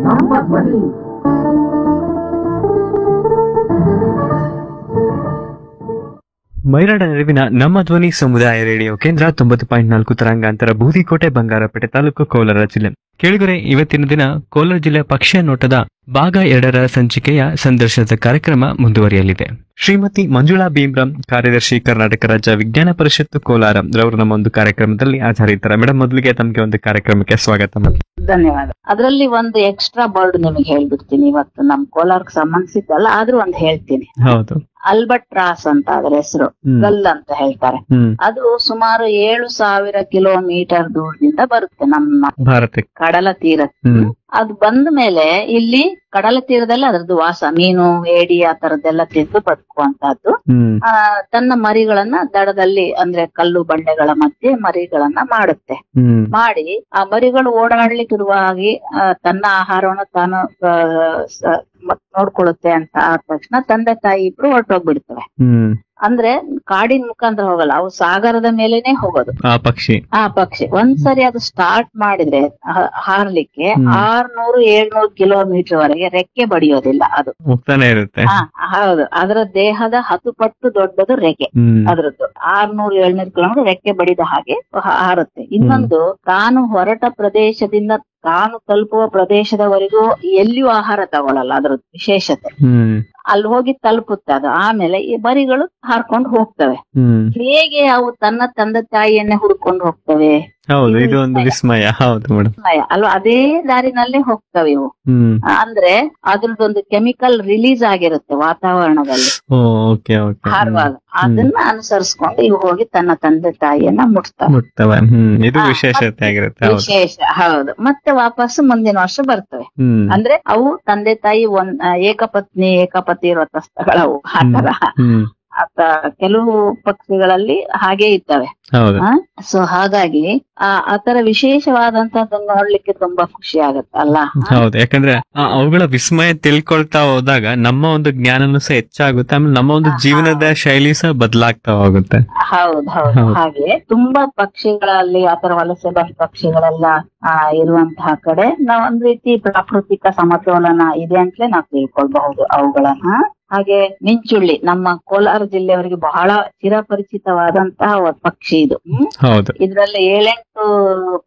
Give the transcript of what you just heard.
ನಮ್ಮ ಧ್ವನಿ ಮೈರಾಡ ನೆರವಿನ ನಮ್ಮ ಧ್ವನಿ ಸಮುದಾಯ ರೇಡಿಯೋ ಕೇಂದ್ರ ತೊಂಬತ್ತು ಪಾಯಿಂಟ್ ನಾಲ್ಕು ತರಂಗಾಂತರ ಬೂದಿಕೋಟೆ ಬಂಗಾರಪೇಟೆ ತಾಲೂಕು ಕೋಲಾರ ಜಿಲ್ಲೆ ಕೇಳಿದರೆ ಇವತ್ತಿನ ದಿನ ಕೋಲಾರ ಜಿಲ್ಲೆ ಪಕ್ಷ ನೋಟದ ಭಾಗ ಎರಡರ ಸಂಚಿಕೆಯ ಸಂದರ್ಶನದ ಕಾರ್ಯಕ್ರಮ ಮುಂದುವರಿಯಲಿದೆ ಶ್ರೀಮತಿ ಮಂಜುಳಾ ಭೀಮ್ರಾಮ್ ಕಾರ್ಯದರ್ಶಿ ಕರ್ನಾಟಕ ರಾಜ್ಯ ವಿಜ್ಞಾನ ಪರಿಷತ್ತು ಕೋಲಾರ ರವರು ನಮ್ಮ ಒಂದು ಕಾರ್ಯಕ್ರಮದಲ್ಲಿ ಹಾಜರಿದ್ದಾರೆ ಮೇಡಮ್ ಮೊದಲಿಗೆ ತಮಗೆ ಒಂದು ಕಾರ್ಯಕ್ರಮಕ್ಕೆ ಸ್ವಾಗತ madam. ಧನ್ಯವಾದ ಅದರಲ್ಲಿ ಒಂದು ಎಕ್ಸ್ಟ್ರಾ ಬರ್ಡ್ ನಿಮಗೆ ಹೇಳ್ಬಿಡ್ತೀನಿ ಇವತ್ತು ನಮ್ ಕೋಲಾರಕ್ಕೆ ಸಂಬಂಧಿಸಿದ್ದಲ್ಲ ಆದ್ರೂ ಒಂದು ಹೇಳ್ತೀನಿ ಹೌದು ಅಲ್ಬರ್ಟ್ ರಾಸ್ ಅಂತ ಅದ್ರ ಹೆಸರು ಹ್ಮ್ ಗಲ್ ಅಂತ ಹೇಳ್ತಾರೆ ಹ್ಮ್ ಅದು ಸುಮಾರು ಏಳು ಸಾವಿರ ಕಿಲೋಮೀಟರ್ ದೂರದಿಂದ ಬರುತ್ತೆ ನಮ್ಮ ಭಾರತಕ್ಕೆ ಕಡಲ ತೀರ ಹ್ಮ್ ಅದು ಬಂದ ಮೇಲೆ ಇಲ್ಲಿ ಕಡಲ ತೀರದಲ್ಲಿ ಅದ್ರದ್ದು ವಾಸ ಮೀನು ಏಡಿ ಆ ತರದ್ದೆಲ್ಲ ತಿಂದು ಬದುಕುವಂತಹದ್ದು ಹ್ಮ್ ಆ ತನ್ನ ಮರಿಗಳನ್ನ ದಡದಲ್ಲಿ ಅಂದ್ರೆ ಕಲ್ಲು ಬಂಡೆಗಳ ಮಧ್ಯೆ ಮರಿಗಳನ್ನ ಮಾಡುತ್ತೆ ಹ್ಮ್ ಮಾಡಿ ಆ ಮರಿಗಳು ಓಡಾಡ್ಲಿಕ್ಕಿರುವ ಹಾಗೆ ಆ, ತನ್ನ ಆಹಾರವನ್ನು ತಾನು ಆ, ಸ- ಮ- ನೋಡ್ಕೊಳ್ಳುತ್ತೆ ಅಂತ ಆದ ತಕ್ಷಣ ತಂದೆ ತಾಯಿ ಇಬ್ರು ಹೊರಟೋಗ್ಬಿಡ್ತವೆ ಹ್ಮ್ ಅಂದ್ರೆ ಕಾಡಿನ ಮುಖಾಂತರ ಹೋಗಲ್ಲ ಅವು ಸಾಗರದ ಮೇಲೇನೆ ಹೋಗೋದು ಆ ಪಕ್ಷಿ ಆ ಪಕ್ಷಿ ಒಂದ್ಸರಿ ಅದು ಸ್ಟಾರ್ಟ್ ಮಾಡಿದ್ರೆ ಹ- ಹಾರ್ಲಿಕ್ಕೆ ಹ್ಮ್. ಆರ್ನೂರು ಏಳ್ನೂರು ಕಿಲೋಮೀಟರ್ ವರೆಗೆ ರೆಕ್ಕೆ ಬಡಿಯೋದಿಲ್ಲ ಅದು ಹೋಗ್ತಾನೆ ಇರುತ್ತೆ ಹಾ ಹೌದು ಅದರ ದೇಹದ ಹತ್ತು ಪಟ್ಟು ದೊಡ್ಡದು ರೆಕ್ಕೆ ಹ್ಮ್ ಅದ್ರದ್ದು ಆರ್ನೂರು ಏಳ್ನೂರು ಕಿಲೋಮೀಟರ್ ರೆಕ್ಕೆ ಬಡಿದ ಹಾಗೆ ಹ- ಹಾರುತ್ತೆ ಇನ್ನೊಂದು ತಾನು ಹೊರಟ ಪ್ರದೇಶದಿಂದ ತಾನು ತಲುಪುವ ಪ್ರದೇಶದವರೆಗೂ ಎಲ್ಲಿಯೂ ಆಹಾರ ತಗೊಳಲ್ಲ ಅದ್ರದ್ದು ವಿಶೇಷತೆ ಹ್ಮ್ ಅಲ್ಲಿ ಹೋಗಿ ತಲುಪುತ್ತೆ ಅದು ಆಮೇಲೆ ಈ ಮರಿಗಳು ಹಾರ್ಕೊಂಡು ಹೋಗ್ತವೆ ಹ್ಮ್ ಹೇಗೆ ಅವು ತನ್ನ ತಂದೆ ತಾಯಿಯನ್ನೇ ಹುಡ್ಕೊಂಡು ಹೋಗ್ತವೆ ಹೌದು ಇದು ಒಂದು ವಿಸ್ಮಯ ಹೌದು ಮೇಡಮ್ ಸಮಯ ಅಲ್ವಾ ಅದೇ ದಾರಿನಲ್ಲೇ ಹೋಗ್ತವೆ ಇವು ಹ್ಮ್ ಅಂದ್ರೆ ಅದ್ರದ್ದೊಂದು ಕೆಮಿಕಲ್ ರಿಲೀಸ್ ಆಗಿರುತ್ತೆ ವಾತಾವರಣದಲ್ಲಿ ಓ ಓಕೆ ಓಕೆ ಹಾರುವಾಗ ಅದನ್ನ ಅನುಸರಿಸ್ಕೊಂಡು ಇವು ಹೋಗಿ ತನ್ನ ತಂದೆ ತಾಯಿಯನ್ನ ಮುಟ್ತವೆ ಮುಟ್ತವೆ ಹ್ಮ್ ಇದು ಹಾ, ವಿಶೇಷತೆ ಆಗಿರುತ್ತೆ ಹೌದು ವಿಶೇಷ ಹೌದು ಮತ್ತೆ ವಾಪಸ್ ಮುಂದಿನ ವರ್ಷ ಬರ್ತವೆ ಹ್ಮ್ ಅಂದ್ರೆ ಅವು ತಂದೆ ತಾಯಿ ಒಂದ್ ಆ, ಏಕಪತ್ನಿ ಏಕಪತಿ ಇರುವ ತಸ್ತಗಳವು ಆತರ ಹ್ಮ್ ಆತ ಕೆಲವು ಪಕ್ಷಿಗಳಲ್ಲಿ ಹಾಗೆ ಇರ್ತವೆ ಹೌದು ಸೊ ಹಾಗಾಗಿ ಆ ಆತರ ವಿಶೇಷವಾದಂತದ್ದನ್ನ ನೋಡ್ಲಿಕ್ಕೆ ತುಂಬಾ ಖುಷಿ ಆಗುತ್ತೆ ಅಲ್ಲ ಹೌದು ಯಾಕಂದ್ರೆ ಆ ಅವುಗಳ ವಿಸ್ಮಯ ತಿಳ್ಕೊಳ್ತಾ ಹೋದಾಗ ನಮ್ಮ ಒಂದು ಜ್ಞಾನನೂ ಸಹ ಹೆಚ್ಚಾಗುತ್ತೆ ಆಮೇಲೆ ನಮ್ಮ ಒಂದು ಜೀವನದ ಶೈಲಿ ಸಹ ಬದಲಾಗ್ತಾ ಹೋಗುತ್ತೆ ಹೌದು ಹೌದು ಹೌದು. ಹಾಗೆ ತುಂಬಾ ಪಕ್ಷಿಗಳಲ್ಲಿ ಆತರ ವಲಸೆ ಬಂದ ಪಕ್ಷಿಗಳೆಲ್ಲ ಆ ಇರುವಂತಹ ಕಡೆ ನಾವ್ ಒಂದ್ ರೀತಿ ಪ್ರಾಕೃತಿಕ ಸಮತೋಲನ ಇದೆ ಅಂತಲೇ ನಾವು ತಿಳ್ಕೊಳ್ಬಹುದು ಅವುಗಳನ್ನ ಹಾಗೆ ಮಿಂಚುಳ್ಳಿ ನಮ್ಮ ಕೋಲಾರ ಜಿಲ್ಲೆಯವರಿಗೆ ಬಹಳ ಚಿರಪರಿಚಿತವಾದಂತಹ ಒಂದ್ ಪಕ್ಷಿ ಇದು ಹ್ಮ್ ಹೌದು ಇದ್ರಲ್ಲಿ ಏಳೆಂಟು